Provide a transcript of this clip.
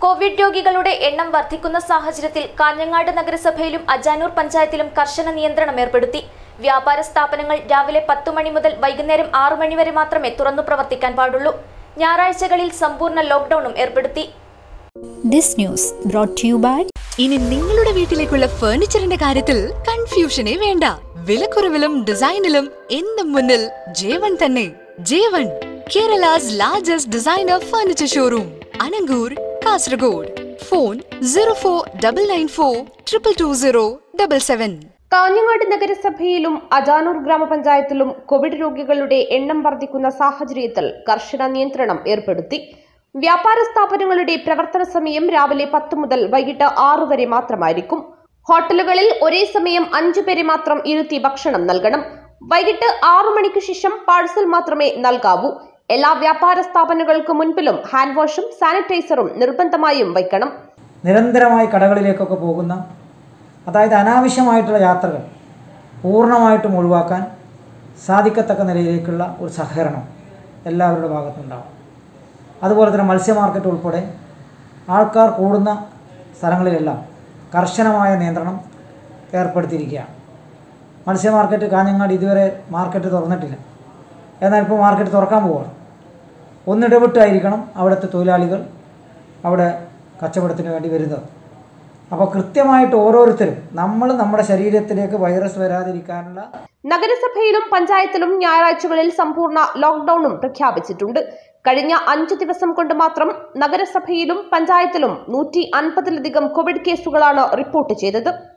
Covid രോഗികളുടെ എണ്ണം വർദ്ധിക്കുന്ന സാഹചര്യത്തിൽ കാഞ്ഞങ്ങാട് നഗരസഭയിലും അജാനൂർ പഞ്ചായത്തിലും കർശന നിയന്ത്രണം ഏർപ്പെടുത്തി വ്യാപാര സ്ഥാപനങ്ങൾ രാവിലെ പത്തു മണി മുതൽ വൈകുന്നേരം ആറു മണി വരെ മാത്രമേ തുറന്നു പ്രവർത്തിക്കാൻ പാടുള്ളൂ ഞായറാഴ്ചകളിൽ സമ്പൂർണ്ണ ലോക്ഡൌണും ഏർപ്പെടുത്തി This news brought to you by ഇനി നിങ്ങളുടെ വീട്ടിലേക്കുള്ള ഫർണിച്ചറിന്റെ കാര്യത്തിൽ കൺഫ്യൂഷനേ വേണ്ട വിലക്കുറവിലും ഡിസൈനിലും എന്നും മുന്നിൽ ജേവൺ തന്നെ ജേവൺ Kerala's largest designer furniture showroom Anangoor Kasaragod phone zero four double nine four triple two zero double seven Kanhangad നഗരസഭയിലും അജാനൂർ ഗ്രാമപഞ്ചായത്തിലും കോവിഡ് രോഗികളുടെ എണ്ണം വർദ്ധിക്കുന്ന സാഹചര്യത്തിൽ കർശന നിയന്ത്രണം ഏർപ്പെടുത്തി വ്യാപാര സ്ഥാപനങ്ങളുടെ പ്രവർത്തന സമയം രാവിലെ പത്ത് മുതൽ വൈകിട്ട് ആറു വരെ മാത്രമായിരിക്കും ഹോട്ടലുകളിൽ ഒരേ സമയം അഞ്ചു പേരെ മാത്രം ഇരുത്തി ഭക്ഷണം നൽകണം വൈകിട്ട് ആറു മണിക്ക് ശേഷം പാഴ്സൽ മാത്രമേ നൽകാവൂ എല്ലാ വ്യാപാര സ്ഥാപനങ്ങൾക്ക് മുൻപിലും ഹാൻഡ് വാഷും സാനിറ്റൈസറും നിർബന്ധമായും വയ്ക്കണം നിരന്തരമായി കടകളിലേക്കൊക്കെ പോകുന്ന അതായത് അനാവശ്യമായിട്ടുള്ള യാത്രകൾ പൂർണ്ണമായിട്ടും ഒഴിവാക്കാൻ സാധിക്കത്തക്ക നിലയിലേക്കുള്ള ഒരു സഹകരണം എല്ലാവരുടെ ഭാഗത്തുനിന്നുണ്ടാവും അതുപോലെ തന്നെ മത്സ്യ മാർക്കറ്റ് ഉൾപ്പെടെ ആൾക്കാർ കൂടുന്ന സ്ഥലങ്ങളിലെല്ലാം കർശനമായ നിയന്ത്രണം ഏർപ്പെടുത്തിയിരിക്കുകയാണ് മത്സ്യ മാർക്കറ്റ് കാഞ്ഞങ്ങാട് ഇതുവരെ മാർക്കറ്റ് തുറന്നിട്ടില്ല എന്നാൽ ഇപ്പോൾ മാർക്കറ്റ് തുറക്കാൻ പോവുകയാണ് ഒന്നിടവിട്ടായിരിക്കണം അവിടുത്തെ തൊഴിലാളികൾ അവിടെ കച്ചവടത്തിന് വേണ്ടി വരുന്നത് അപ്പോൾ കൃത്യമായിട്ട് ഓരോരുത്തരും നമ്മൾ നമ്മുടെ ശരീരത്തിലേക്ക് വൈറസ് വരാതിരിക്കാനുള്ള നഗരസഭയിലും പഞ്ചായത്തിലും ഞായറാഴ്ചകളിൽ സമ്പൂർണ്ണ ലോക്ഡൌണും പ്രഖ്യാപിച്ചിട്ടുണ്ട് കഴിഞ്ഞ അഞ്ചു ദിവസം കൊണ്ട് മാത്രം നഗരസഭയിലും പഞ്ചായത്തിലും നൂറ്റി അൻപതിലധികം കോവിഡ് കേസുകളാണ് റിപ്പോർട്ട് ചെയ്തത്